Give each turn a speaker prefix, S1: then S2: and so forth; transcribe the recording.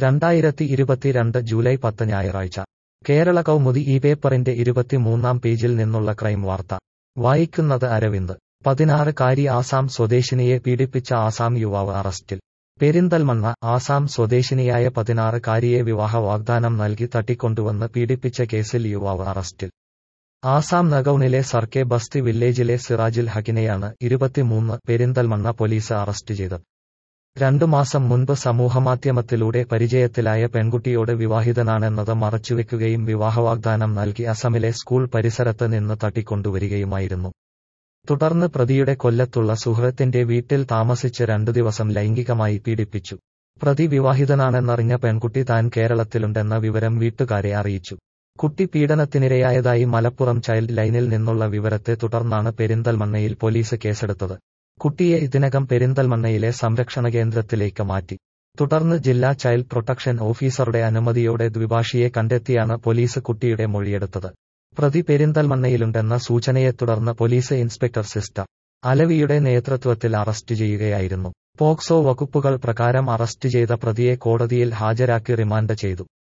S1: രണ്ടായിരത്തി ഇരുപത്തിരണ്ട് ജൂലൈ പത്ത് ഞായറാഴ്ച കേരള കൗമുദി ഈ പേപ്പറിന്റെ ഇരുപത്തിമൂന്നാം പേജിൽ നിന്നുള്ള ക്രൈം വാർത്ത വായിക്കുന്നത് അരവിന്ദ് പതിനാറുകാരി ആസാം സ്വദേശിനിയെ പീഡിപ്പിച്ച ആസാം യുവാവ് അറസ്റ്റിൽ പെരിന്തൽമണ്ണ ആസാം സ്വദേശിനിയായ പതിനാറുകാരിയെ വിവാഹ വാഗ്ദാനം നൽകി തട്ടിക്കൊണ്ടുവന്ന് പീഡിപ്പിച്ച കേസിൽ യുവാവ് അറസ്റ്റിൽ ആസാം നഗൌണിലെ സർക്കെ ബസ്തി വില്ലേജിലെ സിറാജുൽ ഹക്കിനെയാണ് ഇരുപത്തിമൂന്ന് പെരിന്തൽമണ്ണ പോലീസ് അറസ്റ്റ് ചെയ്തത് രണ്ടു മാസം മുൻപ് സമൂഹമാധ്യമത്തിലൂടെ പരിചയത്തിലായ പെൺകുട്ടിയോട് വിവാഹിതനാണെന്നത് മറച്ചുവെക്കുകയും വിവാഹവാഗ്ദാനം നൽകി അസമിലെ സ്കൂൾ പരിസരത്ത് നിന്ന് തട്ടിക്കൊണ്ടുവരികയുമായിരുന്നു തുടർന്ന് പ്രതിയുടെ കൊല്ലത്തുള്ള സുഹൃത്തിന്റെ വീട്ടിൽ താമസിച്ച് രണ്ടു ദിവസം ലൈംഗികമായി പീഡിപ്പിച്ചു പ്രതി വിവാഹിതനാണെന്നറിഞ്ഞ പെൺകുട്ടി താൻ കേരളത്തിലുണ്ടെന്ന വിവരം വീട്ടുകാരെ അറിയിച്ചു കുട്ടി പീഡനത്തിനിരയായതായി മലപ്പുറം ചൈൽഡ് ലൈനിൽ നിന്നുള്ള വിവരത്തെ തുടർന്നാണ് പെരിന്തൽമണ്ണയിൽ പോലീസ് കേസെടുത്തത് കുട്ടിയെ ഇതിനകം പെരിന്തൽമണ്ണയിലെ സംരക്ഷണ കേന്ദ്രത്തിലേക്ക് മാറ്റി തുടർന്ന് ജില്ലാ ചൈൽഡ് പ്രൊട്ടക്ഷൻ ഓഫീസറുടെ അനുമതിയോടെ ദ്വിഭാഷിയെ കണ്ടെത്തിയാണ് പോലീസ് കുട്ടിയുടെ മൊഴിയെടുത്തത് പ്രതി പെരിന്തൽമണ്ണയിലുണ്ടെന്ന സൂചനയെ തുടർന്ന് പോലീസ് ഇൻസ്പെക്ടർ സിസ്റ്റർ അലവിയുടെ നേതൃത്വത്തിൽ അറസ്റ്റ് ചെയ്യുകയായിരുന്നു പോക്സോ വകുപ്പുകൾ പ്രകാരം അറസ്റ്റ് ചെയ്ത പ്രതിയെ കോടതിയിൽ ഹാജരാക്കി റിമാൻഡ് ചെയ്തു